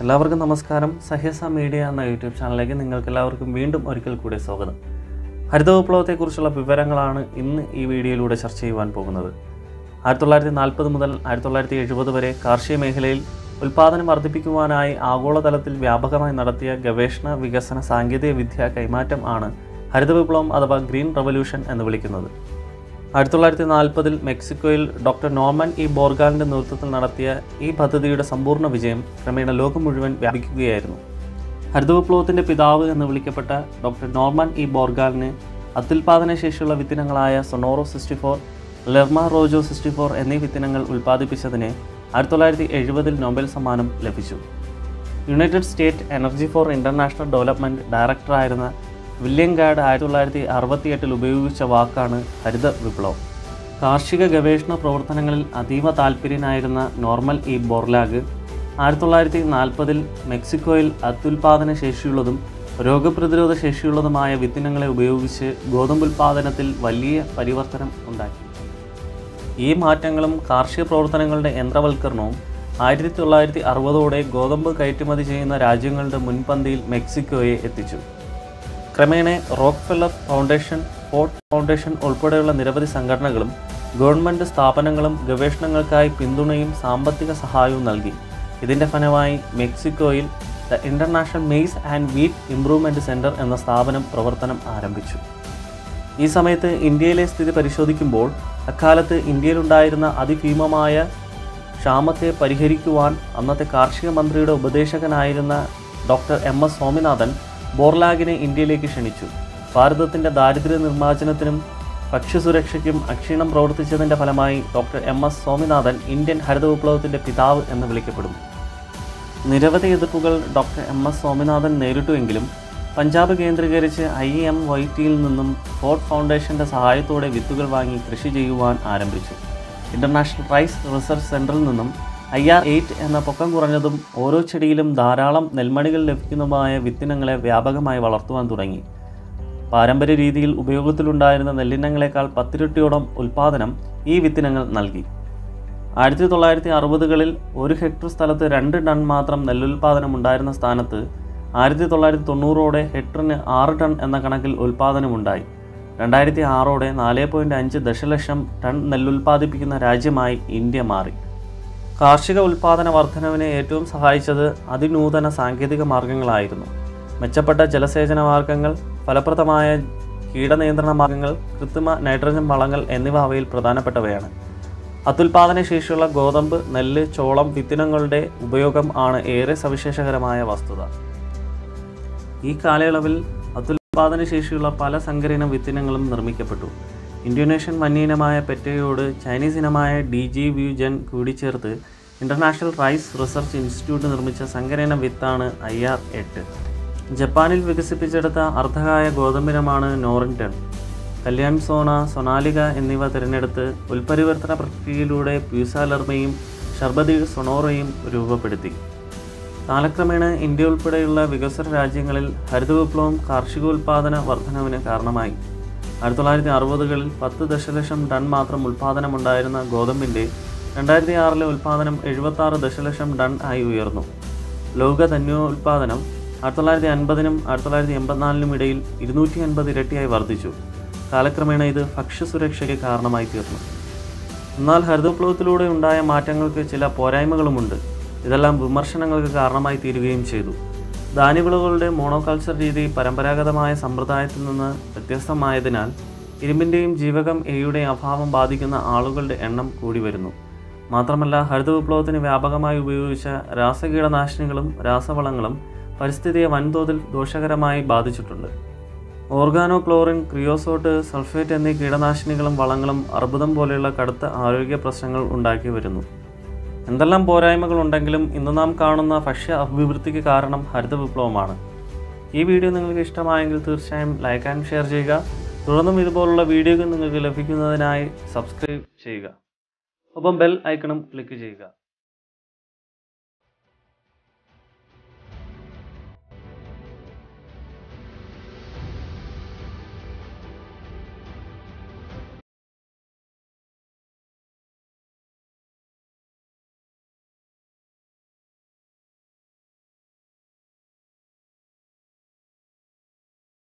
എല്ലാവർക്കും നമസ്കാരം സഹ്യസ മീഡിയ എന്ന യൂട്യൂബ് ചാനലിലേക്ക് നിങ്ങൾക്ക് എല്ലാവർക്കും വീണ്ടും ഒരിക്കൽ കൂടി സ്വാഗതം ഹരിത വിപ്ലവത്തെക്കുറിച്ചുള്ള വിവരങ്ങളാണ് ഇന്ന് ഈ വീഡിയോയിലൂടെ ചർച്ച ചെയ്യുവാൻ പോകുന്നത് ആയിരത്തി തൊള്ളായിരത്തി നാൽപ്പത് മുതൽ ആയിരത്തി തൊള്ളായിരത്തി എഴുപത് വരെ കാർഷിക മേഖലയിൽ ഉൽപ്പാദനം വർദ്ധിപ്പിക്കുവാനായി ആഗോളതലത്തിൽ വ്യാപകമായി നടത്തിയ ഗവേഷണ വികസന സാങ്കേതിക വിദ്യ കൈമാറ്റം ആണ് ഹരിത വിപ്ലവം അഥവാ ഗ്രീൻ റവല്യൂഷൻ എന്ന് വിളിക്കുന്നത് ആയിരത്തി തൊള്ളായിരത്തി നാൽപ്പതിൽ മെക്സിക്കോയിൽ ഡോക്ടർ നോർമൻ ഇ ബോർഗാലിൻ്റെ നേതൃത്വത്തിൽ നടത്തിയ ഈ പദ്ധതിയുടെ സമ്പൂർണ്ണ വിജയം ക്രമേണ ലോകം മുഴുവൻ വ്യാപിക്കുകയായിരുന്നു ഹരിത വിപ്ലവത്തിൻ്റെ പിതാവ് എന്ന് വിളിക്കപ്പെട്ട ഡോക്ടർ നോർമൻ ഇ ബോർഗാലിന് അത്യുൽപാദന ശേഷിയുള്ള വിത്തിനങ്ങളായ Sonora sixty four Lerma Rojo sixty four എന്നീ വിത്തിനങ്ങൾ ഉൽപ്പാദിപ്പിച്ചതിന് ആയിരത്തി തൊള്ളായിരത്തി എഴുപതിൽ നൊബേൽ സമ്മാനം ലഭിച്ചു united state energy for international development ഡയറക്ടറായിരുന്ന വില്യം ഗാഡ് ആയിരത്തി തൊള്ളായിരത്തി അറുപത്തിയെട്ടിൽ ഉപയോഗിച്ച വാക്കാണ് ഹരിത വിപ്ലവം കാർഷിക ഗവേഷണ പ്രവർത്തനങ്ങളിൽ അതീവ താൽപ്പര്യനായിരുന്ന നോർമൽ ഇ ബോർലാഗ് ആയിരത്തി തൊള്ളായിരത്തി നാൽപ്പതിൽ മെക്സിക്കോയിൽ അത്യുൽപാദന ശേഷിയുള്ളതും രോഗപ്രതിരോധ ശേഷിയുള്ളതുമായ വിത്തിനങ്ങളെ ഉപയോഗിച്ച് ഗോതമ്പുൽപാദനത്തിൽ വലിയ പരിവർത്തനം ഉണ്ടാക്കി ഈ മാറ്റങ്ങളും കാർഷിക പ്രവർത്തനങ്ങളുടെ യന്ത്രവൽക്കരണവും ആയിരത്തി തൊള്ളായിരത്തി അറുപതോടെ ഗോതമ്പ് കയറ്റുമതി ചെയ്യുന്ന രാജ്യങ്ങളുടെ മുൻപന്തിയിൽ മെക്സിക്കോയെ എത്തിച്ചു ക്രമേണ റോക്ക്ഫെല്ലർ ഫൗണ്ടേഷൻ ഫോർട്ട് ഫൗണ്ടേഷൻ ഉൾപ്പെടെയുള്ള നിരവധി സംഘടനകളും ഗവൺമെൻറ് സ്ഥാപനങ്ങളും ഗവേഷണങ്ങൾക്കായി പിന്തുണയും സാമ്പത്തിക സഹായവും നൽകി ഇതിൻ്റെ ഫലമായി മെക്സിക്കോയിൽ the international maize and wheat improvement centre എന്ന സ്ഥാപനം പ്രവർത്തനം ആരംഭിച്ചു ഈ സമയത്ത് ഇന്ത്യയിലെ സ്ഥിതി പരിശോധിക്കുമ്പോൾ അക്കാലത്ത് ഇന്ത്യയിലുണ്ടായിരുന്ന അതിഭീമമായ ക്ഷാമത്തെ പരിഹരിക്കുവാൻ അന്നത്തെ കാർഷിക മന്ത്രിയുടെ ഉപദേശകനായിരുന്ന ഡോക്ടർ എം എസ് സ്വാമിനാഥൻ ബോർലാഗിനെ ഇന്ത്യയിലേക്ക് ക്ഷണിച്ചു ഭാരതത്തിൻ്റെ ദാരിദ്ര്യ നിർമ്മാർജ്ജനത്തിനും ഭക്ഷ്യസുരക്ഷയ്ക്കും അക്ഷീണം പ്രവർത്തിച്ചതിൻ്റെ ഫലമായി doctor M S Swaminathan Indian ഹരിത വിപ്ലവത്തിൻ്റെ പിതാവ് എന്ന് വിളിക്കപ്പെടുന്നു നിരവധി എതിർപ്പുകൾ ഡോക്ടർ എം എസ് സ്വാമിനാഥൻ നേരിട്ടുവെങ്കിലും പഞ്ചാബ് കേന്ദ്രീകരിച്ച് ഐ എം വൈ ടിയിൽ നിന്നും ഫോർട്ട് ഫൗണ്ടേഷൻ്റെ സഹായത്തോടെ വിത്തുകൾ വാങ്ങി കൃഷി ചെയ്യുവാൻ ആരംഭിച്ചു ഇൻ്റർനാഷണൽ റൈസ് റിസർച്ച് സെൻറ്ററിൽ നിന്നും ഐ ആർ എയ്റ്റ് എന്ന പൊക്കം കുറഞ്ഞതും ഓരോ ചെടിയിലും ധാരാളം നെൽമണികൾ ലഭിക്കുന്നതുമായ വിത്തിനങ്ങളെ വ്യാപകമായി വളർത്തുവാൻ തുടങ്ങി പാരമ്പര്യ രീതിയിൽ ഉപയോഗത്തിലുണ്ടായിരുന്ന നെല്ലിനങ്ങളെക്കാൾ പത്തിരട്ടിയോളം ഉൽപ്പാദനം ഈ വിത്തിനങ്ങൾ നൽകി ആയിരത്തി തൊള്ളായിരത്തി അറുപതുകളിൽ ഒരു ഹെക്ടർ സ്ഥലത്ത് രണ്ട് ടൺ മാത്രം നെല്ലുൽപാദനം ഉണ്ടായിരുന്ന സ്ഥാനത്ത് ആയിരത്തി തൊള്ളായിരത്തി തൊണ്ണൂറോടെ ഹെക്ടറിന് ആറ് ടൺ എന്ന കണക്കിൽ ഉൽപ്പാദനമുണ്ടായി രണ്ടായിരത്തി ആറോടെ നാല് പോയിൻറ്റ് അഞ്ച് ദശലക്ഷം ടൺ നെല്ലുൽപ്പാദിപ്പിക്കുന്ന രാജ്യമായി ഇന്ത്യ മാറി കാർഷിക ഉൽപ്പാദന വർധനവിനെ ഏറ്റവും സഹായിച്ചത് അതിനൂതന സാങ്കേതിക മാർഗങ്ങളായിരുന്നു മെച്ചപ്പെട്ട ജലസേചന മാർഗങ്ങൾ ഫലപ്രദമായ കീടനിയന്ത്രണ മാർഗങ്ങൾ കൃത്രിമ നൈട്രജൻ വളങ്ങൾ എന്നിവ അവയിൽ പ്രധാനപ്പെട്ടവയാണ് അത്യുൽപാദന ശേഷിയുള്ള ഗോതമ്പ് നെല്ല് ചോളം വിത്തിനങ്ങളുടെ ഉപയോഗം ആണ് ഏറെ സവിശേഷകരമായ വസ്തുത ഈ കാലയളവിൽ അത്യുൽപാദന ശേഷിയുള്ള പല സങ്കരയിനം വിത്തിനങ്ങളും നിർമ്മിക്കപ്പെട്ടു ഇന്തോനേഷ്യൻ വന്യയിനമായ പെറ്റയോട് ചൈനീസ് ഇനമായ ഡി ജി വ്യൂജൻ കൂടിച്ചേർത്ത് ഇൻ്റർനാഷണൽ റൈസ് റിസർച്ച് ഇൻസ്റ്റിറ്റ്യൂട്ട് നിർമ്മിച്ച സങ്കരയിനം വിത്താണ് ഐ ആർ എട്ട് ജപ്പാനിൽ വികസിപ്പിച്ചെടുത്ത അർദ്ധകായ ഗോതമ്പിനമാണ് നോറിൻടൺ കല്യാൺ സോണ സൊനാലിക എന്നിവ തിരഞ്ഞെടുത്ത് ഉൽപരിവർത്തന പ്രക്രിയയിലൂടെ പ്യൂസാലർമയും ഷർബതി സൊണോറയും രൂപപ്പെടുത്തി കാലക്രമേണ ഇന്ത്യ ഉൾപ്പെടെയുള്ള വികസ്വര രാജ്യങ്ങളിൽ ഹരിത വിപ്ലവം കാർഷികോൽപാദന വർധനവിന് കാരണമായി ആയിരത്തി തൊള്ളായിരത്തി അറുപതുകളിൽ പത്ത് ദശലക്ഷം ടൺ മാത്രം ഉൽപ്പാദനമുണ്ടായിരുന്ന ഗോതമ്പിൻ്റെ രണ്ടായിരത്തി ആറിലെ ഉൽപ്പാദനം എഴുപത്താറ് ദശലക്ഷം ടൺ ആയി ഉയർന്നു ലോക ധന്യോൽപാദനം ആയിരത്തി തൊള്ളായിരത്തി അൻപതിനും ആയിരത്തി തൊള്ളായിരത്തി എൺപത്തിനാലിനും ഇടയിൽ ഇരുന്നൂറ്റി അൻപത് ഇരട്ടിയായി വർദ്ധിച്ചു കാലക്രമേണ ഇത് ഭക്ഷ്യസുരക്ഷയ്ക്ക് കാരണമായി തീർന്നു എന്നാൽ ഹരിതവിപ്ലവത്തിലൂടെ ഉണ്ടായ മാറ്റങ്ങൾക്ക് ചില പോരായ്മകളുമുണ്ട് ഇതെല്ലാം വിമർശനങ്ങൾക്ക് കാരണമായി തീരുകയും ചെയ്തു ധാന്യവിളകളുടെ മോണോകൾച്ചർ രീതി പരമ്പരാഗതമായ സമ്പ്രദായത്തിൽ നിന്ന് വ്യത്യസ്തമായതിനാൽ ഇരുമ്പിൻ്റെയും ജീവകം എയുടെയും അഭാവം ബാധിക്കുന്ന ആളുകളുടെ എണ്ണം കൂടി വരുന്നു മാത്രമല്ല ഹരിത വിപ്ലവത്തിന് വ്യാപകമായി ഉപയോഗിച്ച രാസകീടനാശിനികളും രാസവളങ്ങളും പരിസ്ഥിതിയെ വൻതോതിൽ ദോഷകരമായി ബാധിച്ചിട്ടുണ്ട് ഓർഗാനോ ക്ലോറിൻ ക്രിയോസോട്ട് സൾഫേറ്റ് എന്നീ കീടനാശിനികളും വളങ്ങളും അർബുദം പോലെയുള്ള കടുത്ത ആരോഗ്യ പ്രശ്നങ്ങൾ ഉണ്ടാക്കി വരുന്നു എന്തെല്ലാം പോരായ്മകൾ ഉണ്ടെങ്കിലും ഇന്ന് നാം കാണുന്ന ഭക്ഷ്യ അഭിവൃദ്ധിക്ക് കാരണം ഹരിത വിപ്ലവമാണ് ഈ വീഡിയോ നിങ്ങൾക്ക് ഇഷ്ടമായെങ്കിൽ തീർച്ചയായും ലൈക്ക് ആൻഡ് ഷെയർ ചെയ്യുക തുടർന്നും ഇതുപോലുള്ള വീഡിയോകൾ നിങ്ങൾക്ക് ലഭിക്കുന്നതിനായി സബ്സ്ക്രൈബ് ചെയ്യുക ഒപ്പം ബെൽ ഐക്കണും ക്ലിക്ക് ചെയ്യുക